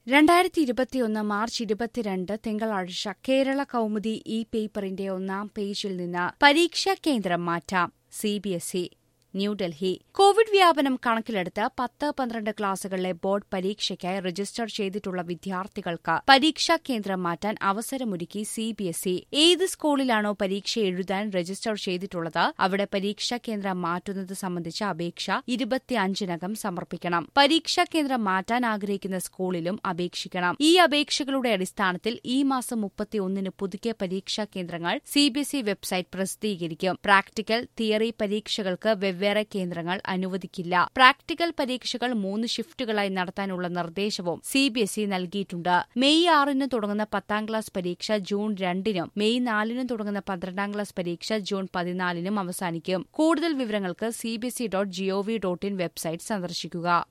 രണ്ടായിരത്തി ഇരുപത്തിയൊന്ന് മാർച്ച് ഇരുപത്തിരണ്ട് തിങ്കളാഴ്ച കേരള കൗമുദി ഇ പേപ്പറിന്റെ ഒന്നാം പേജിൽ നിന്ന് പരീക്ഷാ കേന്ദ്രം മാറ്റാം സിബിഎസ്ഇ ന്യൂഡൽഹി കോവിഡ് വ്യാപനം കണക്കിലെടുത്ത് പത്ത് പന്ത്രണ്ട് ക്ലാസുകളിലെ ബോർഡ് പരീക്ഷയ്ക്കായി രജിസ്റ്റർ ചെയ്തിട്ടുള്ള വിദ്യാർത്ഥികൾക്ക് പരീക്ഷാ കേന്ദ്രം മാറ്റാൻ അവസരമൊരുക്കി സിബിഎസ്ഇ ഏത് സ്കൂളിലാണോ പരീക്ഷ എഴുതാൻ രജിസ്റ്റർ ചെയ്തിട്ടുള്ളത് അവിടെ പരീക്ഷാ കേന്ദ്രം മാറ്റുന്നത് സംബന്ധിച്ച അപേക്ഷ ഇരുപത്തിയഞ്ചിനകം സമർപ്പിക്കണം പരീക്ഷാ കേന്ദ്രം മാറ്റാൻ ആഗ്രഹിക്കുന്ന സ്കൂളിലും അപേക്ഷിക്കണം ഈ അപേക്ഷകളുടെ അടിസ്ഥാനത്തിൽ ഈ മാസം മുപ്പത്തിയൊന്നിന് പുതുക്കിയ പരീക്ഷാ കേന്ദ്രങ്ങൾ സിബിഎസ്ഇ വെബ്സൈറ്റ് പ്രസിദ്ധീകരിക്കും പ്രാക്ടിക്കൽ തിയറി പരീക്ഷകൾക്ക് വെവ്വേറെ കേന്ദ്രങ്ങൾ അനുവദിക്കില്ല പ്രാക്ടിക്കൽ പരീക്ഷകൾ മൂന്ന് ഷിഫ്റ്റുകളായി നടത്താനുള്ള നിർദ്ദേശവും സിബിഎസ്ഇ നൽകിയിട്ടുണ്ട് മെയ് ആറിന് തുടങ്ങുന്ന പത്താം ക്ലാസ് പരീക്ഷ ജൂൺ രണ്ടിനും മെയ് നാലിനും തുടങ്ങുന്ന പന്ത്രണ്ടാം ക്ലാസ് പരീക്ഷ ജൂൺ പതിനാലിനും അവസാനിക്കും കൂടുതൽ വിവരങ്ങൾക്ക് CBSE dot GOV dot in website സന്ദർശിക്കുക